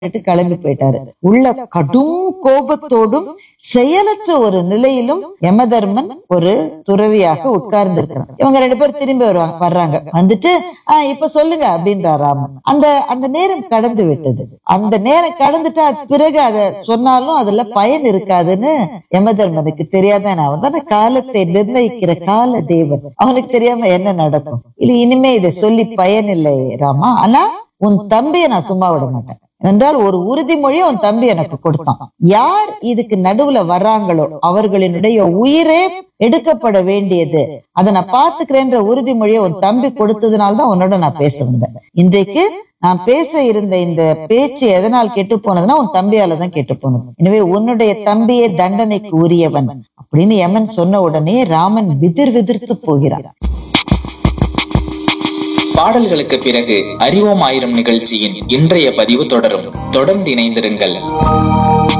விட்டு கிளம்பி போயிட்டாரு உள்ள கடும் கோபத்தோடும் செயலற்ற ஒரு நிலையிலும் யமதர்மன் ஒரு துறவியாக உட்கார்ந்து இருக்கிறான் இவங்க ரெண்டு பேரும் திரும்பி வருவாங்க வர்றாங்க வந்துட்டு ஆஹ் இப்ப சொல்லுங்க அப்படின்றார் ராமன் அந்த அந்த நேரம் கடந்து விட்டது அந்த நேரம் கடந்துட்டா பிறகு அதை சொன்னாலும் அதுல பயன் இருக்காதுன்னு யமதர்மனுக்கு தெரியாதான் அவன் தானே காலத்தை நிர்ணயிக்கிற கால தேவன் அவனுக்கு தெரியாம என்ன நடக்கும் இல்ல இனிமே இதை சொல்லி பயன் இல்லை ராமா ஆனா உன் தம்பியை நான் சும்மா விட மாட்டேன் என்றால் ஒரு உறுதிமொழியை உன் தம்பி எனக்கு கொடுத்தான் யார் இதுக்கு நடுவுல வர்றாங்களோ அவர்களினுடைய உயிரே எடுக்கப்பட வேண்டியது அதை நான் பாத்துக்கிறேன்ற உறுதிமொழியை உன் தம்பி கொடுத்ததுனால தான் உன்னோட நான் பேச வந்தேன் இன்றைக்கு நான் பேச இருந்த இந்த பேச்சு எதனால் கெட்டு போனதுன்னா உன் தம்பியால தான் கெட்டு போனது எனவே உன்னுடைய தம்பியே தண்டனைக்கு உரியவன் அப்படின்னு யமன் சொன்ன உடனே ராமன் விதிர் விதிர்த்து போகிறார் பாடல்களுக்கு பிறகு அறிவோம் ஆயிரம் நிகழ்ச்சியின் இன்றைய பதிவு தொடரும் தொடர்ந்து இணைந்திருங்கள்